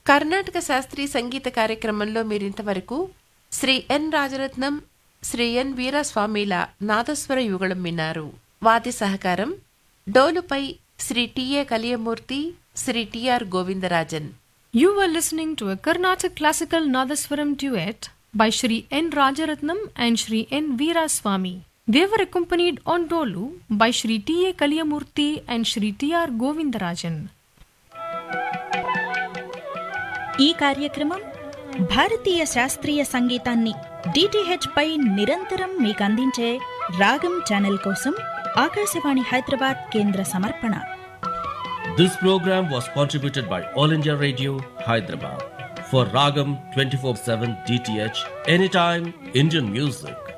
కర్ణాటక శాస్త్రీయ సంగీత కార్యక్రమంలో మీరింతవరకు శ్రీ ఎన్ రాజరత్నం శ్రీ ఎన్ వీరస్వామిల నాదస్వర యుగళం విన్నారు వాద్య సహకారం డోలుపై Shri T A Kaliyamurthy Shri T R Govindarajan You were listening to a Carnatic classical Nadaswaram duet by Shri N. Rajaratnam and Shri N. Veeraswamy. They were accompanied on Dolu by Shri T. A. Kalyamurthy and Shri T. R. Govindarajan. ఈ కార్యక్రమం భారతీయ శాస్త్రీయ సంగీతాన్ని DTH పై నిరంతరం మీకు అందించే రాగం channel కోసం ఆకాశవాణి హైదరాబాద్ కేంద్ర సమర్పణ This program was contributed by All India Radio, Hyderabad. For Ragam 24 7 DTH, anytime Indian music.